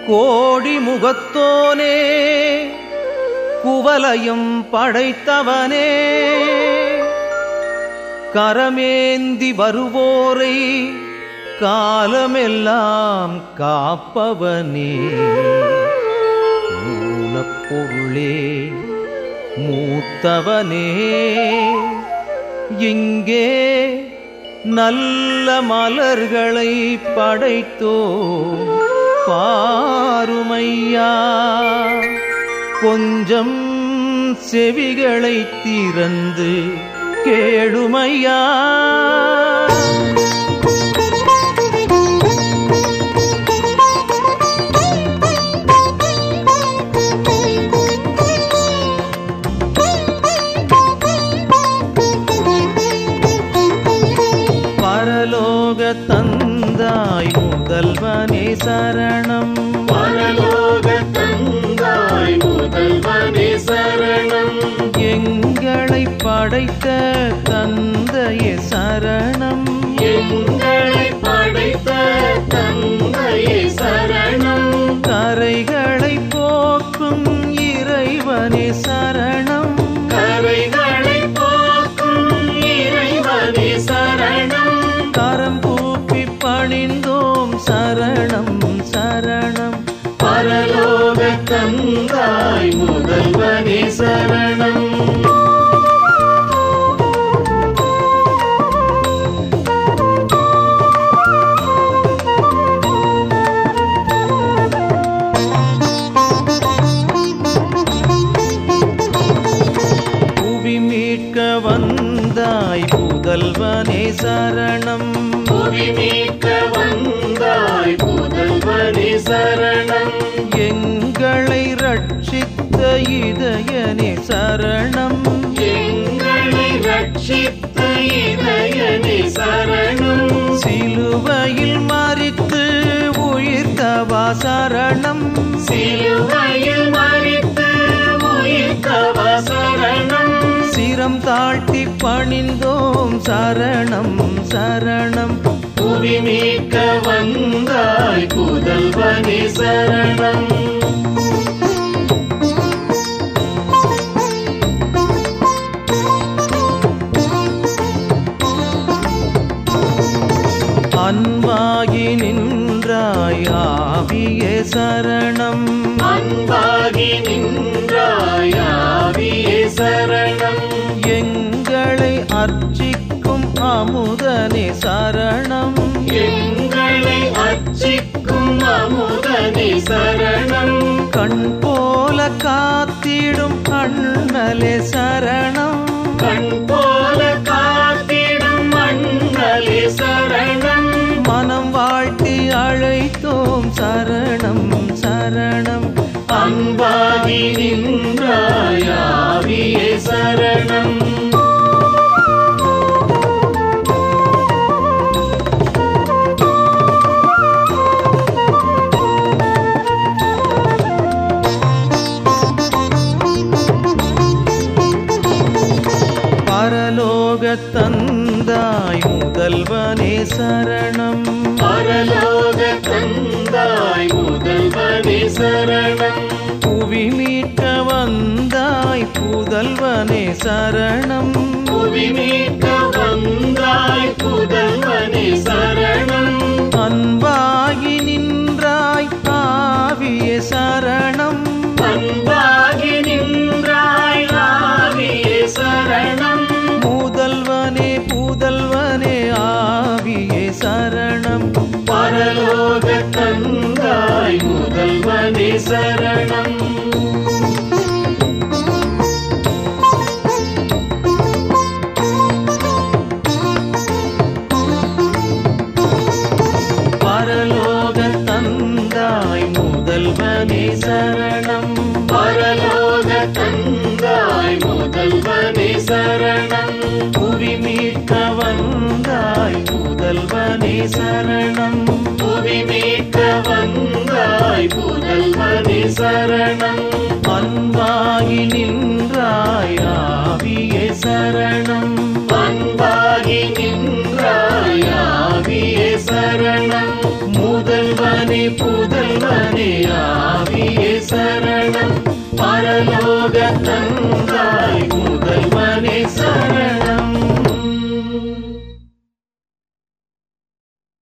கோடி முகத்தோனே குவலையும் படைத்தவனே கரமேந்தி வருவோரை காலமெல்லாம் காப்பவனே மூலப்பொருளே மூத்தவனே இங்கே நல்ல மலர்களை படைத்தோ பாருமையா கொஞ்சம் செவிகளை திறந்து கேளுமையா பரலோக தந்தாய் முதல்வனே சரணம் பரலோக தந்தாய் முதல்வனே சரணம் எங்களை படைத்த தந்தையே சரணம் எங்களை படைத்த தந்தையே சரணம் கரைகளை போக்கும் இறைவனே சரணம் கரைகளை போக்கும் இறைவனே சரணம் கரம் கூப்பி பணிந்தோம் சரணம் சரணம் பரலோக தந்தாய் முதல்வனே சரணம் புவி மீட்க வந்தாய் புதல்வனே சரணம் புவி மீட்க வந்தாய் முதல்வனே சரணம் எங்களை ரட்சித்த இதயனே சரணம் எங்களை ரட்சித்த இதயனே சரணம் சிலுவையில் மறித்து உயிர்த்தவா சரணம் சிலுவையில் மறித்து உயிர்த்தவ சரணம் சிரம் தாழ்த்தி பணிந்தோம் சரணம் சரணம் புவி மீட்க வந்தாய் புதல்வனே சரணம் அன்பாகி நின்றாய் ஆவியே சரணம் அன்பாகி நின்றாயாவியே சரணம் எங்களை அர்ச்சிக்கும் அமுதனே சரணம் எங்களை அர்ச்சிக்கும் அமுதனே சரணம் கண் போல காத்திடும் அண்ணலே சரணம் கண் போல காத்திடும் மண்ணலே சரணம் மனம் வாழ்த்தி அழைத்தோம் சரணம் சரணம் அன்பாகி நின்றாயாவியே சரணம் பரலோக தந்தாய் முதல்வனே சரணம் பரலோக தந்தாய் முதல்வனே சரணம் புவி மீட்க வந்தாய் புதல்வனே சரணம் புவி மீட்க வந்தாய் புதல்வனே சரணம் அன்பாகி நின்றாய் ஆவியே சரணம் அன்பாகி நின்றாய் ஆவியே சரணம் முதல்வனே புதல்வனே ஆவியே சரணம் பரலோக தந்தாய் முதல்வனே சரணம் பரலோக தந்தாய் முதல்வனே சரணம் பரலோக தந்தாய் முதல்வனே சரணம் புவி மீட்க வந்தாய் புதல்வனே சரணம் புவி மீட்க வந்தாய் புதல்வனே சரணம் அன்பாகி நின்றாய் ஆவியே சரணம் அன்பாகி நின்றாய் ஆவியே சரணம் முதல் முதல்வனே புதல்வனே ஆவியே சரணம் பரலோக தந்தாய்